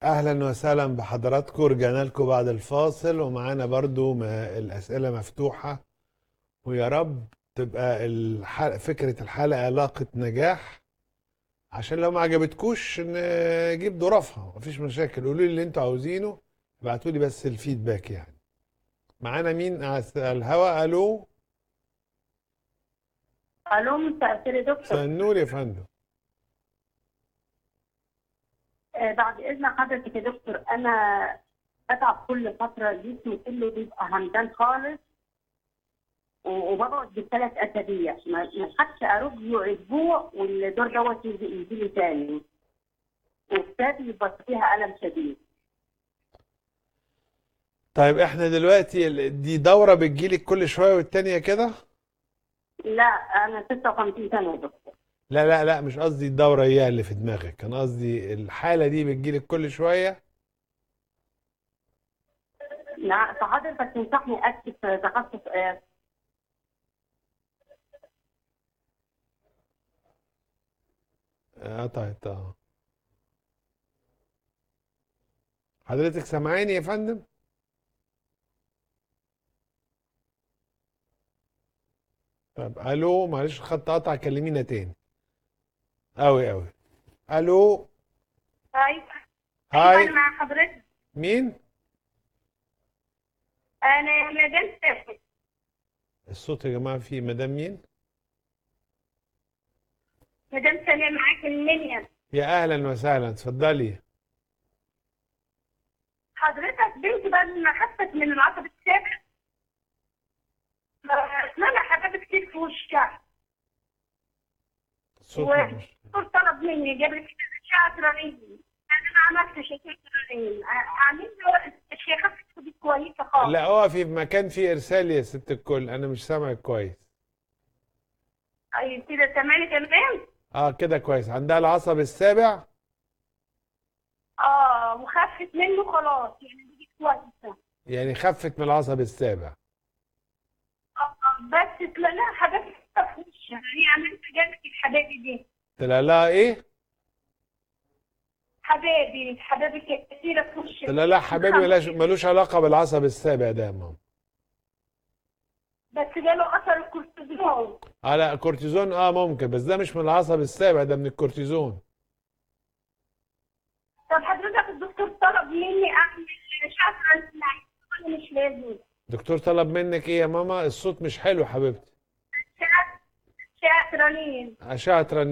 اهلا وسهلا بحضراتكم رجعنا لكم بعد الفاصل ومعانا برضو ما الاسئله مفتوحه ويا رب تبقى الحلقة فكره الحلقه لاقت نجاح عشان لو ما عجبتكوش نجيب ظرافها مفيش مشاكل قولوا لي اللي انتوا عاوزينه ابعتوا لي بس الفيدباك يعني معانا مين على الهوا الو الو مساء الخير يا دكتور مساء النور يا فندم آه بعد اذن حضرتك يا دكتور انا بتعب كل فتره جسمي كله بيبقى همدان خالص و- وبقعد بالثلاث اسابيع ما ما الحقش ارجع اسبوع والدور دوت يجي يجي لي تاني وكتابي يبقى فيها الم شديد طيب احنا دلوقتي ال- دي دوره بتجيلك كل شويه والتانيه كده لا انا 56 سنه يا دكتور لا لا لا مش قصدي الدورة هي اللي في دماغك أنا قصدي الحالة دي بتجيلك كل شوية لا فحضرتك تنصحني اكتب تخصص آه، قطعت اه حضرتك سامعاني يا فندم طب الو معلش الخط قطع كلمينا تاني قوي قوي الو ايوه هاي انا مع حضرتك مين انا مدام سافر الصوت يا جماعة فيه مدام مين مدام سامية معاك المنيا يا اهلا وسهلا اتفضلي حضرتك بنتي بعد ما خفت من العصب السابع اسمها حبايب كتير في وشها الصوت مش والدكتور طلب مني جاب لي اشعه رنين انا ما عملتش اشعه رنين عامل له الشيخ خفت دي كويسه خالص لا اقفي في مكان فيه ارسال يا ست الكل انا مش سامعك كويس اي كده سامعني تمام اه كده كويس عندها العصب السابع اه وخفت منه خلاص يعني دي كويسه يعني خفت من العصب السابع آه، بس طلع لها حاجات في وشها يعني عملت جابت الحبايبي دي طلع لها ايه حبايبي حبايبي كتيرة في وشها طلع لها حبيبي ملاش ملوش علاقة بالعصب السابع ده يا ماما بس جاله اثر الكورتيزون اه لا كورتيزون اه ممكن بس ده مش من العصب السابع ده من الكورتيزون طب حضرتك الدكتور طلب مني اعمل اشعه رنين ولا مش لازم دكتور طلب منك ايه يا ماما الصوت مش حلو حبيبتي اشعه اشعه رنين اشعة رنين